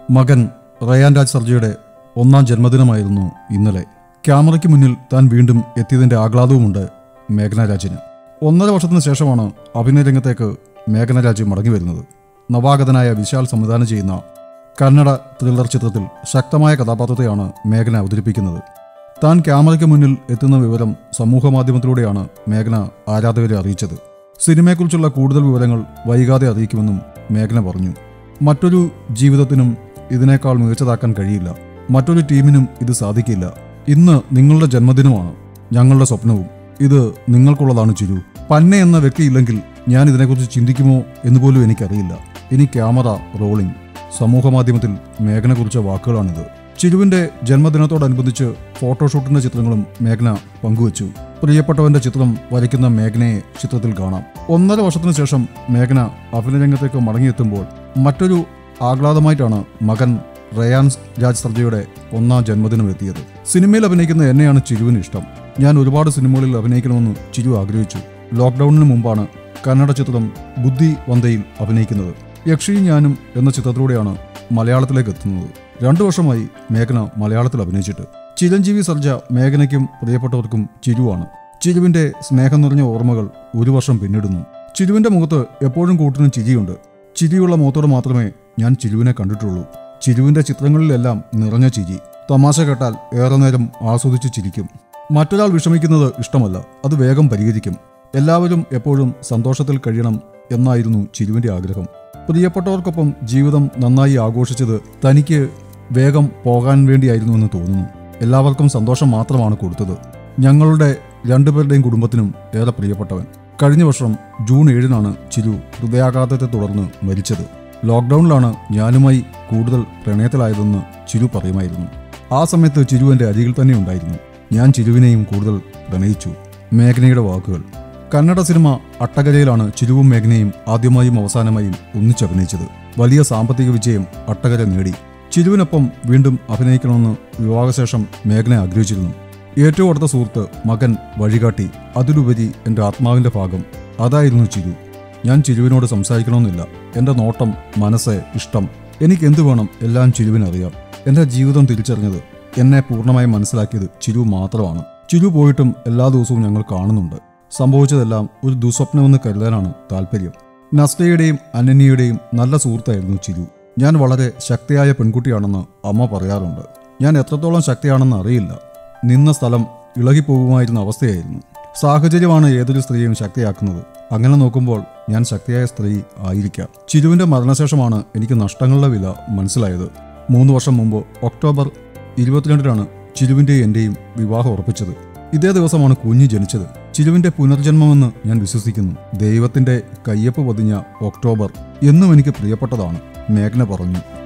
മകൻ റയാൻ രാജ് സർജയുടെ ഒന്നാം ജന്മദിനമായിരുന്നു ഇന്നലെ ക്യാമറയ്ക്ക് മുന്നിൽ താൻ വീണ്ടും എത്തിയതിന്റെ ആഹ്ലാദവുമുണ്ട് മേഘന രാജിന് ഒന്നര വർഷത്തിന് ശേഷമാണ് അഭിനയ രംഗത്തേക്ക് മേഘന രാജ് മടങ്ങി വരുന്നത് നവാഗതനായ വിശാൽ സംവിധാനം ചെയ്യുന്ന കന്നഡ ത്രില്ലർ ചിത്രത്തിൽ ശക്തമായ കഥാപാത്രത്തെയാണ് മേഘന അവതരിപ്പിക്കുന്നത് താൻ ക്യാമറയ്ക്ക് മുന്നിൽ എത്തുന്ന വിവരം സമൂഹ മാധ്യമത്തിലൂടെയാണ് മേഘന ആരാധകരെ അറിയിച്ചത് സിനിമയെക്കുറിച്ചുള്ള കൂടുതൽ വിവരങ്ങൾ വൈകാതെ അറിയിക്കുമെന്നും മേഘന പറഞ്ഞു മറ്റൊരു ജീവിതത്തിനും ഇതിനേക്കാൾ മികച്ചതാക്കാൻ കഴിയില്ല മറ്റൊരു ടീമിനും ഇത് സാധിക്കില്ല ഇന്ന് നിങ്ങളുടെ ജന്മദിനമാണ് ഞങ്ങളുടെ സ്വപ്നവും ഇത് നിങ്ങൾക്കുള്ളതാണ് ചിരു പന്ന എന്ന വ്യക്തിയില്ലെങ്കിൽ ഞാൻ ഇതിനെക്കുറിച്ച് ചിന്തിക്കുമോ എന്ന് പോലും എനിക്കറിയില്ല ഇനി ക്യാമറ റോളിംഗ് സമൂഹ മാധ്യമത്തിൽ മേഘന കുറിച്ച വാക്കുകളാണിത് ചിരുവിന്റെ ജന്മദിനത്തോടനുബന്ധിച്ച് ഫോട്ടോഷൂട്ടിന്റെ ചിത്രങ്ങളും മേഘന പങ്കുവച്ചു പ്രിയപ്പെട്ടവന്റെ ചിത്രം വരയ്ക്കുന്ന മേഘനയെ ചിത്രത്തിൽ കാണാം ഒന്നര വർഷത്തിനു ശേഷം മേഘന അഭിനയരംഗത്തേക്ക് മടങ്ങിയെത്തുമ്പോൾ മറ്റൊരു ആഹ്ലാദമായിട്ടാണ് മകൻ റയാൻ രാജ് സർജയുടെ ഒന്നാം ജന്മദിനം എത്തിയത് സിനിമയിൽ അഭിനയിക്കുന്ന എന്നെയാണ് ചിരുവിന് ഇഷ്ടം ഞാൻ ഒരുപാട് സിനിമകളിൽ അഭിനയിക്കണമെന്ന് ചിരു ആഗ്രഹിച്ചു ലോക്ക്ഡൌണിന് മുമ്പാണ് കന്നഡ ചിത്രം ബുദ്ധി വന്തയിൽ അഭിനയിക്കുന്നത് യക്ഷിയും ഞാനും എന്ന ചിത്രത്തിലൂടെയാണ് മലയാളത്തിലേക്ക് എത്തുന്നത് രണ്ടു വർഷമായി മേഘന മലയാളത്തിൽ അഭിനയിച്ചിട്ട് ചിരഞ്ജീവി സർജ മേഘനയ്ക്കും പ്രിയപ്പെട്ടവർക്കും ചിരുവാണ് ചിരുവിന്റെ സ്നേഹം നിറഞ്ഞ ഓർമ്മകൾ ഒരു വർഷം പിന്നിടുന്നു ചിരുവിന്റെ മുഖത്ത് എപ്പോഴും കൂട്ടിനും ചിരിയുണ്ട് ചിരിയുള്ള മുഖത്തോടെ മാത്രമേ ഞാൻ ചിരുവിനെ കണ്ടിട്ടുള്ളൂ ചിരുവിന്റെ ചിത്രങ്ങളിലെല്ലാം നിറഞ്ഞ ചിരി തമാശ കേട്ടാൽ ഏറെ നേരം ആസ്വദിച്ച് ചിരിക്കും മറ്റൊരാൾ വിഷമിക്കുന്നത് ഇഷ്ടമല്ല അത് വേഗം പരിഹരിക്കും എല്ലാവരും എപ്പോഴും സന്തോഷത്തിൽ കഴിയണം എന്നായിരുന്നു ചിരുവിന്റെ ആഗ്രഹം പ്രിയപ്പെട്ടവർക്കൊപ്പം ജീവിതം നന്നായി ആഘോഷിച്ചത് തനിക്ക് വേഗം പോകാൻ വേണ്ടിയായിരുന്നുവെന്ന് തോന്നുന്നു എല്ലാവർക്കും സന്തോഷം മാത്രമാണ് കൊടുത്തത് ഞങ്ങളുടെ രണ്ടുപേരുടെയും കുടുംബത്തിനും ഏറെ പ്രിയപ്പെട്ടവൻ കഴിഞ്ഞ വർഷം ജൂൺ ഏഴിനാണ് ചിരു ഹൃദയാഘാതത്തെ തുടർന്ന് മരിച്ചത് ലോക്ക്ഡൌണിലാണ് ഞാനുമായി കൂടുതൽ പ്രണയത്തിലായതെന്ന് ചിരു പറയുമായിരുന്നു ആ സമയത്ത് ചിരു എൻ്റെ അരികിൽ തന്നെ ഉണ്ടായിരുന്നു ഞാൻ ചിരുവിനെയും കൂടുതൽ പ്രണയിച്ചു മേഘനയുടെ വാക്കുകൾ കന്നഡ സിനിമ അട്ടകരയിലാണ് ചിരുവും മേഘനയും ആദ്യമായും അവസാനമായും ഒന്നിച്ചഭിനയിച്ചത് വലിയ സാമ്പത്തിക വിജയം അട്ടകര നേടി ചിരുവിനൊപ്പം വീണ്ടും അഭിനയിക്കണമെന്ന് വിവാഹശേഷം മേഘന ആഗ്രഹിച്ചിരുന്നു ഏറ്റവും അടുത്ത സുഹൃത്ത് മകൻ വഴികാട്ടി അതിലുപരി എൻ്റെ ആത്മാവിൻ്റെ ഭാഗം അതായിരുന്നു ചിരു ഞാൻ ചിരുവിനോട് സംസാരിക്കണമെന്നില്ല എൻ്റെ നോട്ടം മനസ്സ് ഇഷ്ടം എനിക്ക് എന്തു വേണം എല്ലാം ചിരുവിനറിയാം എൻ്റെ ജീവിതം തിരിച്ചറിഞ്ഞത് എന്നെ പൂർണ്ണമായും മനസ്സിലാക്കിയത് ചിരു മാത്രമാണ് ചിരു പോയിട്ടും എല്ലാ ദിവസവും ഞങ്ങൾ കാണുന്നുണ്ട് സംഭവിച്ചതെല്ലാം ഒരു ദുസ്വപ്നമെന്ന് കരുതാനാണ് താല്പര്യം നസ്ലയുടെയും അനന്യയുടെയും നല്ല സുഹൃത്തായിരുന്നു ചിരു ഞാൻ വളരെ ശക്തിയായ പെൺകുട്ടിയാണെന്ന് അമ്മ പറയാറുണ്ട് ഞാൻ എത്രത്തോളം ശക്തിയാണെന്ന് അറിയില്ല നിന്ന സ്ഥലം ഇളകിപ്പോകുമായിരുന്ന അവസ്ഥയായിരുന്നു സാഹചര്യമാണ് ഏതൊരു സ്ത്രീയെയും ശക്തിയാക്കുന്നത് അങ്ങനെ നോക്കുമ്പോൾ ഞാൻ ശക്തിയായ സ്ത്രീ ആയിരിക്കാം ചിരുവിന്റെ മരണശേഷമാണ് എനിക്ക് നഷ്ടങ്ങളുടെ വില മനസ്സിലായത് മൂന്ന് വർഷം മുമ്പ് ഒക്ടോബർ ഇരുപത്തിരണ്ടിനാണ് ചിരുവിന്റെയും എന്റെയും വിവാഹം ഉറപ്പിച്ചത് ഇതേ ദിവസമാണ് കുഞ്ഞ് ജനിച്ചത് ചിരുവിന്റെ പുനർജന്മമെന്ന് ഞാൻ വിശ്വസിക്കുന്നു ദൈവത്തിന്റെ കയ്യൊപ്പ് പതിഞ്ഞ ഒക്ടോബർ എന്നും എനിക്ക് പ്രിയപ്പെട്ടതാണ് മേഘന പറഞ്ഞു